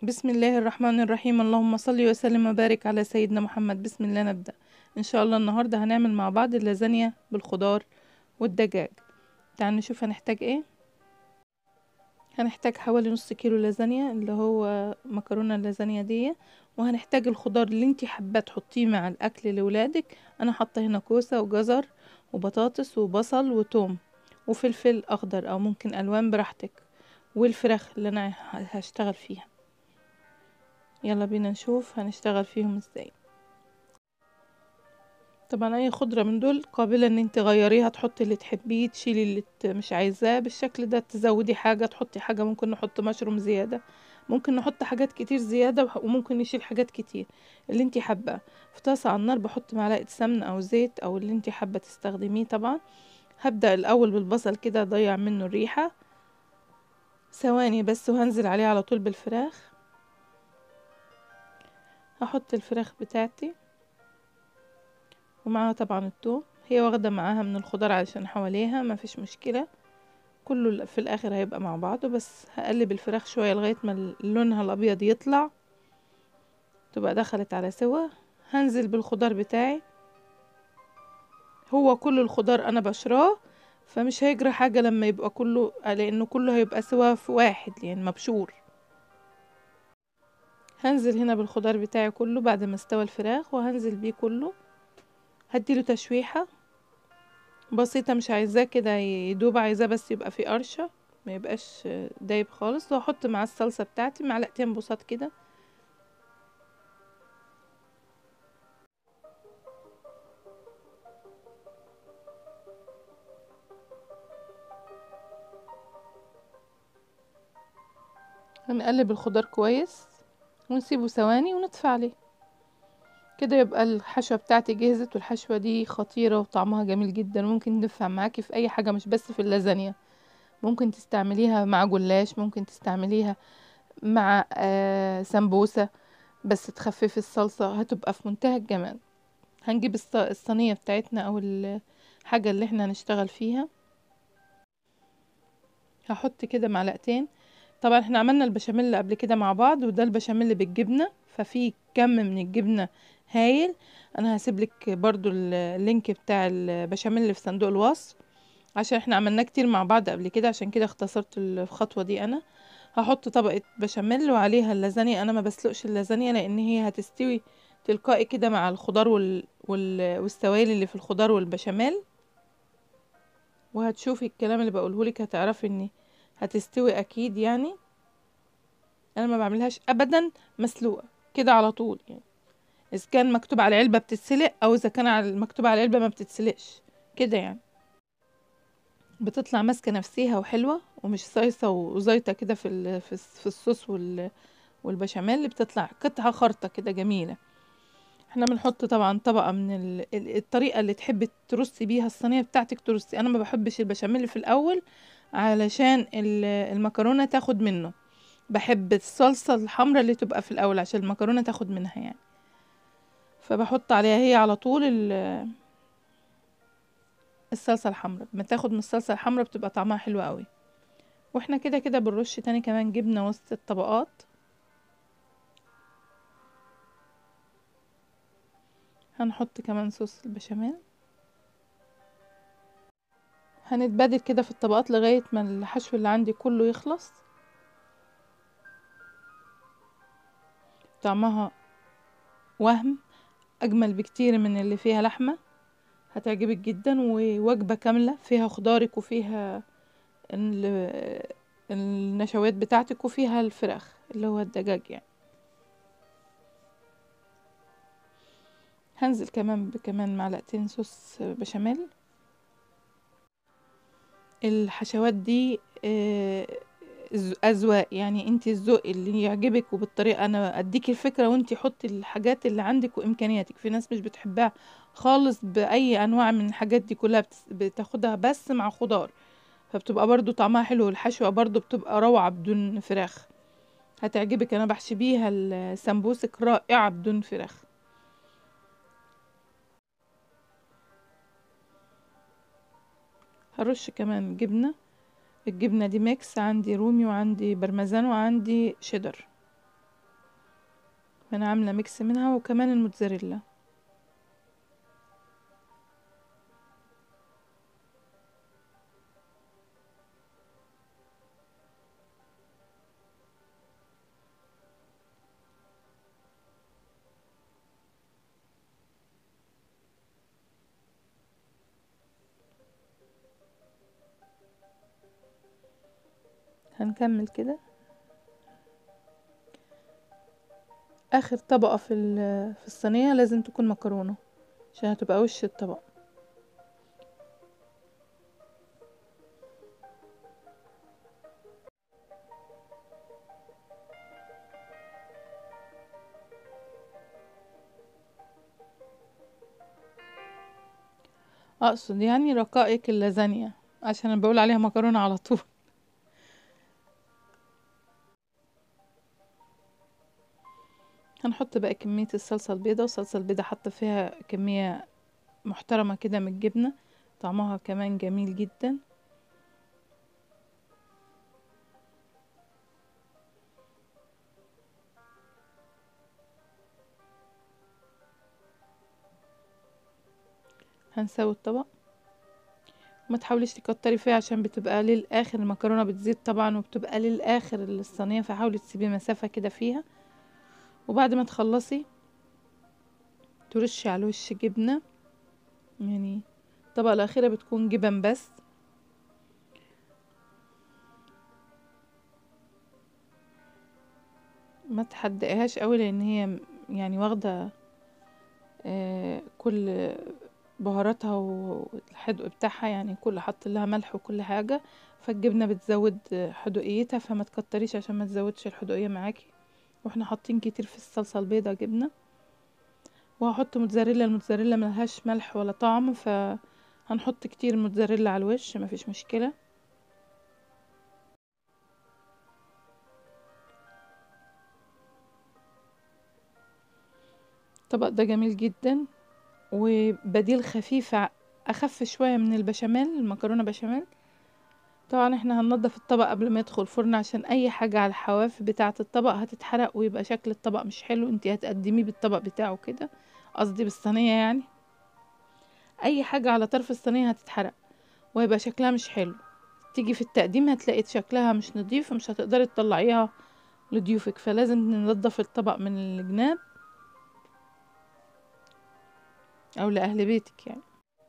بسم الله الرحمن الرحيم اللهم صل وسلم وبارك على سيدنا محمد بسم الله نبدأ ان شاء الله النهاردة هنعمل مع بعض اللازانيا بالخضار والدجاج تعالوا نشوف هنحتاج ايه هنحتاج حوالي نص كيلو لازانيا اللي هو مكرونة اللازانيا دي وهنحتاج الخضار اللي انتي حابة تحطيه مع الاكل لولادك انا حاطة هنا كوسة وجزر وبطاطس وبصل وتوم وفلفل اخضر او ممكن الوان براحتك والفراخ اللي انا هشتغل فيها يلا بينا نشوف هنشتغل فيهم ازاي طبعا اي خضرة من دول قابلة ان انت تغيريها تحطي اللي تحبيه تشيلي اللي ت- مش عايزاه بالشكل ده تزودي حاجة تحطي حاجة ممكن نحط مشروم زيادة ممكن نحط حاجات كتير زيادة وح- وممكن نشيل حاجات كتير اللي انت حابة في طاسة على النار بحط معلقة سمنة او زيت او اللي انت حابة تستخدميه طبعا هبدأ الاول بالبصل كده اضيع منه الريحة ثواني بس وهنزل عليه على طول بالفراخ هحط الفراخ بتاعتي ومعاها طبعا التوم هي واخدة معاها من الخضار علشان حواليها ما فيش مشكلة كله في الاخر هيبقى مع بعضه بس هقلب الفراخ شوية لغاية ما لونها الابيض يطلع تبقى دخلت على سوا هنزل بالخضار بتاعي هو كل الخضار انا بشراه فمش هيجرى حاجة لما يبقى كله لانه كله هيبقى سوا في واحد يعني مبشور هنزل هنا بالخضار بتاعي كله بعد ما استوى الفراخ وهنزل بيه كله هديله تشويحة بسيطة مش عايزاه كده يدوب عايزاه بس يبقى فيه قرشة ما يبقاش دايب خالص وهحط مع الصلصة بتاعتي معلقتين بساط كده هنقلب الخضار كويس ونسيبه ثواني ونطفي عليه كده يبقى الحشوة بتاعتي جهزت والحشوة دي خطيرة وطعمها جميل جدا ممكن تنفع معاكي في اي حاجة مش بس في اللازانيا ممكن تستعمليها مع جلاش ممكن تستعمليها مع آه سمبوسة بس تخففي الصلصة هتبقى في منتهى الجمال هنجيب الص- الصينية بتاعتنا او الحاجة اللي احنا هنشتغل فيها هحط كده معلقتين طبعا احنا عملنا البشاميل قبل كده مع بعض وده البشاميل بالجبنة ففي كم من الجبنة هايل انا هسيب لك برضو ال- اللينك بتاع البشاميل في صندوق الوصف عشان احنا عملناه كتير مع بعض قبل كده عشان كده اختصرت الخطوة دي انا هحط طبقة بشاميل وعليها اللازانيا انا ما بسلقش اللازانيا لان هي هتستوي تلقائي كده مع الخضار وال... وال... والسوائل اللي في الخضار والبشاميل وهتشوفي الكلام اللي بقوله لك هتعرفي ان هتستوي اكيد يعني انا ما بعملهاش ابدا مسلوقه كده على طول يعني اذا كان مكتوب على العلبه بتتسلق او اذا كان على مكتوب على العلبه ما بتتسلقش كده يعني بتطلع ماسكه نفسيها وحلوه ومش صيصه وزيطه كده في ال- في الس- في الصوص وال والبشاميل اللي بتطلع قطعه خرطه كده جميله احنا بنحط طبعا طبقه من ال- ال- الطريقه اللي تحبي ترصي بيها الصينيه بتاعتك ترصي انا ما بحبش البشاميل في الاول علشان ال- المكرونه تاخد منه بحب الصلصه الحمراء اللي تبقى في الاول عشان المكرونه تاخد منها يعني فبحط عليها هي على طول ال- الصلصه الحمراء ما تاخد من الصلصه الحمراء بتبقى طعمها حلو قوي واحنا كده كده بنرش تاني كمان جبنه وسط الطبقات هنحط كمان صوص البشاميل هنتبادل كده في الطبقات لغاية ما الحشو اللي عندي كله يخلص طعمها وهم أجمل بكتير من اللي فيها لحمة هتعجبك جدا ووجبة كاملة فيها خضارك وفيها ال- النشويات بتاعتك وفيها الفراخ اللي هو الدجاج يعني هنزل كمان بكمان معلقتين صوص بشاميل الحشوات دي آه، ز- اذواق يعني انت الذوق اللي يعجبك وبالطريقه انا اديكي الفكره وانت حطي الحاجات اللي عندك وامكانياتك في ناس مش بتحبها خالص باي انواع من الحاجات دي كلها بتس- بتاخدها بس مع خضار فبتبقى برضو طعمها حلو والحشوه برضو بتبقى روعه بدون فراخ هتعجبك انا بحشي بيها السمبوسك رائعه بدون فراخ هرش كمان جبنة الجبنة دي ميكس عندي رومي وعندي برمجان وعندي شيدر انا عامله ميكس منها وكمان الموتزاريلا هنكمل كده اخر طبقة في ال- في الصينية لازم تكون مكرونة عشان هتبقى وش الطبق اقصد يعني رقائق اللازانيا عشان انا بقول عليها مكرونة على طول هنحط بقى كمية الصلصة البيضة والصلصة البيضة حاطة فيها كمية محترمة كده من الجبنة طعمها كمان جميل جدا هنسوي الطبق ما تحاوليش تكتري فيها عشان بتبقى للاخر المكرونه بتزيد طبعا وبتبقى للاخر الصينيه فحاولي تسيبي مسافه كده فيها وبعد ما تخلصي ترشي على الوش جبنه يعني الطبقه الاخيره بتكون جبن بس ما تحدقيهاش قوي لان هي يعني واخده آه كل بهاراتها والحدق بتاعها يعني كل حط لها ملح وكل حاجة فالجبنة بتزود حدوقيتها فما تكتريش عشان ما تزودش الحدوقية معاكي واحنا حاطين كتير في الصلصة البيضة جبنة وهحط موتزاريلا الموتزاريلا ملهاش ملح ولا طعم فهنحط كتير موتزاريلا على الوش مفيش مشكلة الطبق ده جميل جدا وبديل خفيف اخف شويه من البشاميل المكرونه بشاميل طبعا احنا هننضف الطبق قبل ما يدخل الفرن عشان اي حاجه على الحواف بتاعه الطبق هتتحرق ويبقى شكل الطبق مش حلو انتي هتقدميه بالطبق بتاعه كده قصدي بالصينيه يعني اي حاجه على طرف الصينيه هتتحرق وهيبقى شكلها مش حلو تيجي في التقديم هتلاقي شكلها مش نظيف ومش هتقدري تطلعيها لضيوفك فلازم ننضف الطبق من الجناب او لاهل بيتك يعني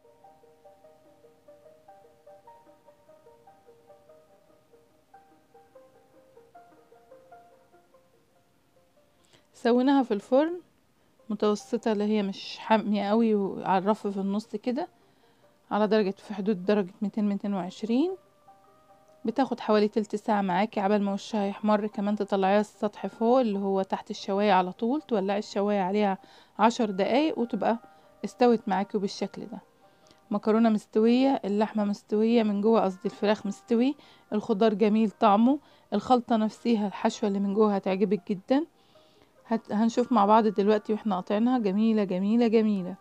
سويناها في الفرن متوسطة اللي هي مش حامية قوي وعلى الرف في النص كده على درجة في حدود درجة ميتين ميتين وعشرين بتاخد حوالي تلت ساعة معاكي عبال ما وشها يحمر كمان تطلعيها السطح فوق اللي هو تحت الشواية على طول تولعي الشواية عليها عشر دقايق وتبقى استوت معاكي بالشكل ده مكرونه مستويه اللحمه مستويه من جوه قصدي الفراخ مستوي الخضار جميل طعمه الخلطه نفسها الحشوه اللي من جوه هتعجبك جدا هت... هنشوف مع بعض دلوقتي واحنا قاطعينها جميله جميله جميله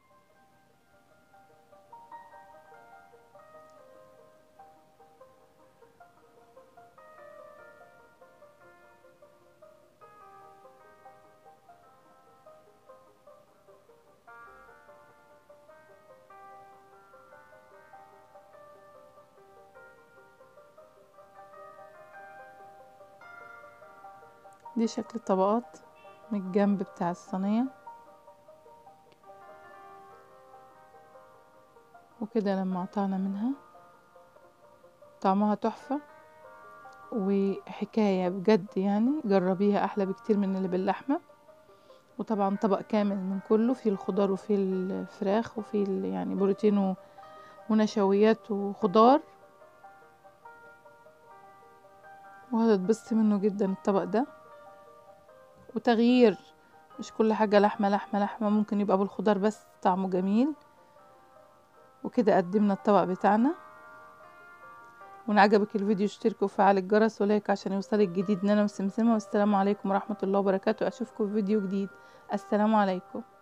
دي شكل الطبقات من الجنب بتاع الصينية وكده لما قطعنا منها طعمها تحفة وحكاية بجد يعني جربيها أحلى بكتير من اللي باللحمة وطبعا طبق كامل من كله فيه الخضار وفيه الفراخ وفيه يعني بروتين ونشويات وخضار وهتتبسطي منه جدا الطبق ده وتغيير مش كل حاجة لحمة لحمة لحمة ممكن يبقى بالخضار بس طعمه جميل وكده قدمنا الطبق بتاعنا وان عجبك الفيديو اشتركوا وفعل الجرس ولايك عشان يوصلك جديد نانا وسمسمة والسلام عليكم ورحمة الله وبركاته اشوفكم في فيديو جديد السلام عليكم